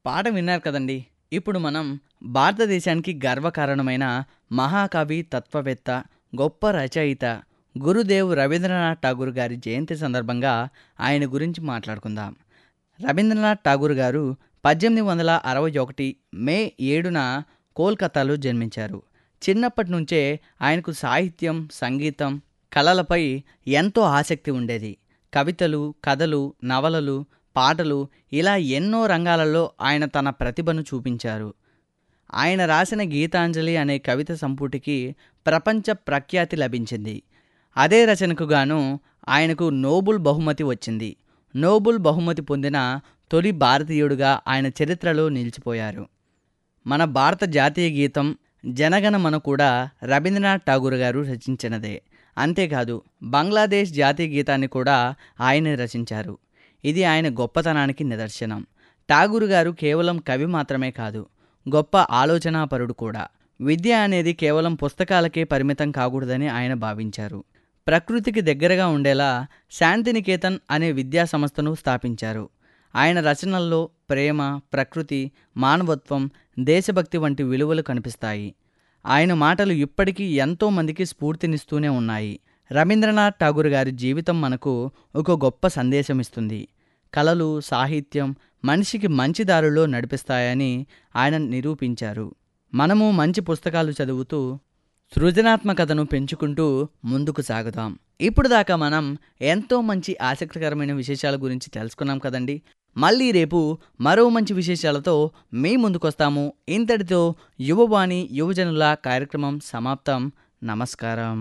పాట విన్నారు కదండి ఇప్పుడు మనం భారతదేశానికి గర్వకారణమైన మహాకవి తత్వవేత్త గొప్ప రచయిత గురుదేవ్ రవీంద్రనాథ్ ఠాగూర్ గారి జయంతి సందర్భంగా ఆయన గురించి మాట్లాడుకుందాం రవీంద్రనాథ్ ఠాగూర్ గారు పద్దెనిమిది వందల అరవై ఒకటి మే ఏడున కోల్కతాలో జన్మించారు చిన్నప్పటి నుంచే ఆయనకు సాహిత్యం సంగీతం కళలపై ఎంతో ఆసక్తి ఉండేది కవితలు కథలు నవలలు పాటలు ఇలా ఎన్నో రంగాలలో ఆయన తన ప్రతిభను చూపించారు ఆయన రాసిన గీతాంజలి అనే కవిత సంపుటికి ప్రపంచ ప్రఖ్యాతి లభించింది అదే రచనకు గాను ఆయనకు నోబుల్ బహుమతి వచ్చింది నోబుల్ బహుమతి పొందిన తొలి భారతీయుడుగా ఆయన చరిత్రలో నిలిచిపోయారు మన భారత జాతీయ గీతం జనగణమన కూడా రవీంద్రనాథ్ ఠాగూర్ గారు రచించినదే అంతేకాదు బంగ్లాదేశ్ జాతీయ గీతాన్ని కూడా ఆయనే రచించారు ఇది ఆయన గొప్పతనానికి నిదర్శనం ఠాగూర్ గారు కేవలం కవి మాత్రమే కాదు గొప్ప ఆలోచనాపరుడు కూడా విద్య అనేది కేవలం పుస్తకాలకే పరిమితం కాకూడదని ఆయన భావించారు ప్రకృతికి దగ్గరగా ఉండేలా శాంతినికేతన్ అనే విద్యా సంస్థను స్థాపించారు ఆయన రచనల్లో ప్రేమ ప్రకృతి మానవత్వం దేశభక్తి వంటి విలువలు కనిపిస్తాయి ఆయన మాటలు ఇప్పటికీ ఎంతో మందికి స్ఫూర్తినిస్తూనే ఉన్నాయి రవీంద్రనాథ్ ఠాగూర్ గారి జీవితం మనకు ఒక గొప్ప సందేశం ఇస్తుంది కళలు సాహిత్యం మనిషికి మంచి దారిలో నడిపిస్తాయని ఆయన నిరూపించారు మనము మంచి పుస్తకాలు చదువుతూ సృజనాత్మకతను పెంచుకుంటూ ముందుకు సాగుదాం ఇప్పుడు దాకా మనం ఎంతో మంచి ఆసక్తికరమైన విశేషాల గురించి తెలుసుకున్నాం కదండి మళ్ళీ రేపు మరో మంచి విశేషాలతో మీ ముందుకొస్తాము ఇంతటితో యువవాణి యువజనుల కార్యక్రమం సమాప్తం నమస్కారం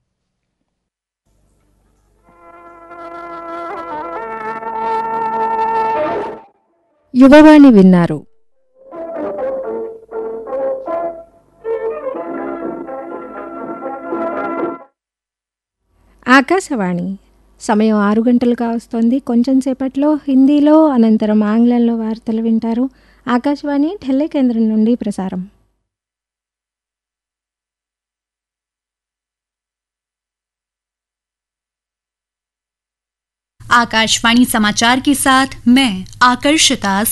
యువవాణి విన్నారు ఆకాశవాణి సమయం ఆరు గంటలుగా వస్తోంది కొంచెం సేపట్లో హిందీలో అనంతరం ఆంగ్లంలో వార్తలు వింటారు ఆకాశవాణి ఢిల్లీ కేంద్రం నుండి ప్రసారం आकाशवाणी समाचार के साथ मैं आकर्षिता